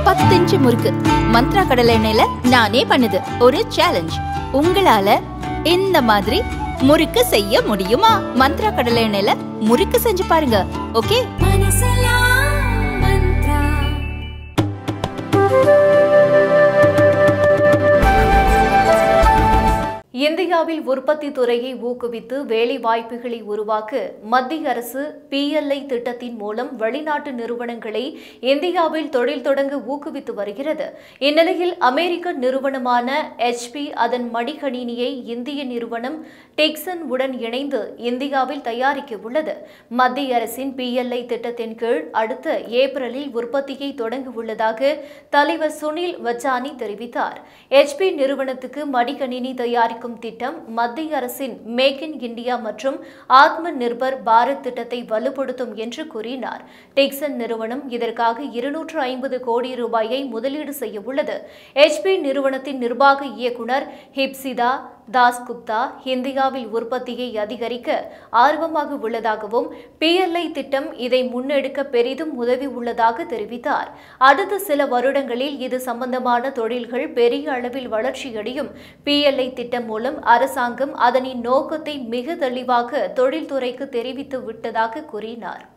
பத்து இன்ச்சு முறுக்கு மந்த்ரா கடலை எண்ணெயில நானே பண்ணுது ஒரு சேலஞ்ச் உங்களால இந்த மாதிரி முறுக்கு செய்ய முடியுமா மந்த்ரா கடலை எண்ணெயில முறுக்கு செஞ்சு பாருங்க ஓகே இந்தியாவில் உற்பத்தி துறையை ஊக்குவித்து வேலை வாய்ப்புகளை உருவாக்க மத்திய அரசு பிஎல்ஐ திட்டத்தின் மூலம் வெளிநாட்டு நிறுவனங்களை இந்தியாவில் தொழில் தொடங்க ஊக்குவித்து வருகிறது இந்நிலையில் அமெரிக்க நிறுவனமான HP அதன் மடிக்கணினியை இந்திய நிறுவனம் டெக்சன் உடன் இணைந்து இந்தியாவில் தயாரிக்க உள்ளது மத்திய அரசின் பிஎல்ஐ திட்டத்தின் கீழ் அடுத்த ஏப்ரலில் உற்பத்தியை தொடங்க உள்ளதாக தலைவர் சுனில் வச்சானி தெரிவித்தார் HP நிறுவனத்துக்கு மடிக்கணினி தயாரிக்கும் திட்டம் மத்திய அரசின் மேக் இன் இந்தியா மற்றும் ஆத்ம நிர்பர் பாரத் திட்டத்தை வலுப்படுத்தும் என்று கூறினார் டெக்சன் நிறுவனம் இதற்காக இருநூற்று ஐம்பது கோடி ரூபாயை முதலீடு செய்ய உள்ளது HP நிறுவனத்தின் நிர்வாக இயக்குனர் ஹிப்சிதா தாஸ்குப்தா இந்தியாவில் உற்பத்தியை அதிகரிக்க ஆர்வமாக உள்ளதாகவும் பிஎல்ஐ திட்டம் இதை முன்னெடுக்க பெரிதும் உதவி உள்ளதாக தெரிவித்தார் அடுத்த சில வருடங்களில் இது சம்பந்தமான தொழில்கள் பெரிய அளவில் வளர்ச்சியடையும் பிஎல்ஐ திட்டம் மூலம் அரசாங்கம் அதனின் நோக்கத்தை மிக தெளிவாக தொழில்துறைக்கு தெரிவித்து விட்டதாக கூறினார்